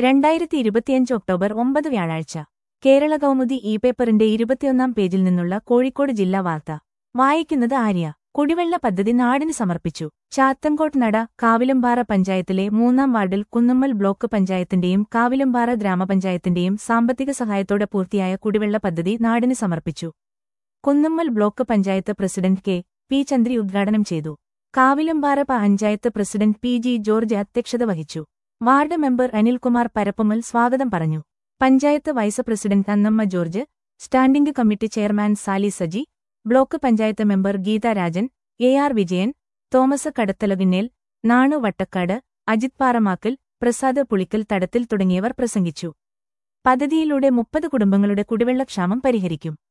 രണ്ടായിരത്തി ഇരുപത്തിയഞ്ച് ഒക്ടോബർ ഒമ്പത് വ്യാഴാഴ്ച കേരള കൗമുദി ഇ പേപ്പറിന്റെ ഇരുപത്തിയൊന്നാം പേജിൽ നിന്നുള്ള കോഴിക്കോട് ജില്ലാ വാർത്ത വായിക്കുന്നത് ആര്യ കുടിവെള്ള പദ്ധതി നാടിന് സമർപ്പിച്ചു ചാത്തൻകോട്ട് നട കാവിലുംപാറ പഞ്ചായത്തിലെ മൂന്നാം വാർഡിൽ കുന്നുമ്മൽ ബ്ലോക്ക് പഞ്ചായത്തിന്റെയും കാവിലുംപാറ ഗ്രാമപഞ്ചായത്തിന്റെയും സാമ്പത്തിക സഹായത്തോടെ പൂർത്തിയായ കുടിവെള്ള പദ്ധതി നാടിന് സമർപ്പിച്ചു Kunnummal block panchayat president K P Chandri ഉദ്ഘാടനം ചെയ്തു Kavilumpara panchayat president P G George അധ്യക്ഷത വഹിച്ചു വാർഡ് മെമ്പർ അനിൽകുമാർ പരപ്പുമ്മൽ സ്വാഗതം പറഞ്ഞു panchayat vice president Annamma George standing committee chairman Sali Saji block panchayat member Geetha Rajan A R Vijayan Thomas Kadathalakinnel Nanu Vattakkad Ajith Paramakkal Prasad Pulikkal Thadathil തുടങ്ങിയവർ പ്രസംഗിച്ചു പദ്ധതിയിലൂടെ മുപ്പത് കുടുംബങ്ങളുടെ കുടിവെള്ളക്ഷാമം പരിഹരിക്കും